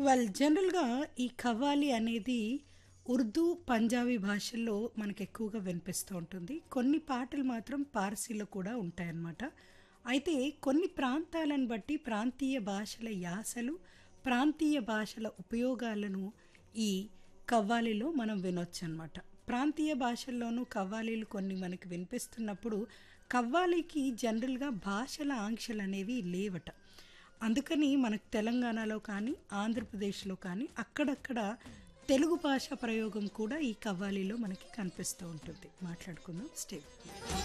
Well జనరల్‌గా ఈ ఖవ్వాలి అనేది ఉర్దూ, పంజాబీ భాషల్లో మనకు ఎక్కువగా వినిపిస్తూ ఉంటుంది. కొన్ని పాటలు మాత్రం పార్సీలో కూడా ఉంటాయన్నమాట. అయితే కొన్ని ప్రాంతాలను బట్టి ప్రాంతీయ భాషల యాసలు, ప్రాంతీయ భాషల ఉపయోగాలను ఈ కవ్వాలీలో మనం వినొచ్చనమాట. ప్రాంతీయ భాషల్లోనూ కవ్వాలీలు కొన్ని మనకు వినిపిస్తున్నప్పుడు కవ్వాలీకి జనరల్‌గా భాషల ఆంక్షలనేవి లేవట. అందుకని మనకు తెలంగాణలో కానీ, ఆంధ్రప్రదేశ్‌లో కానీ అక్కడక్కడ తెలుగు భాష ప్రయోగం కూడా ఈ కవ్వాలీలో మనకి కనిపిస్తూ ఉంటుంది. మాట్లాడుకుందాం. స్టే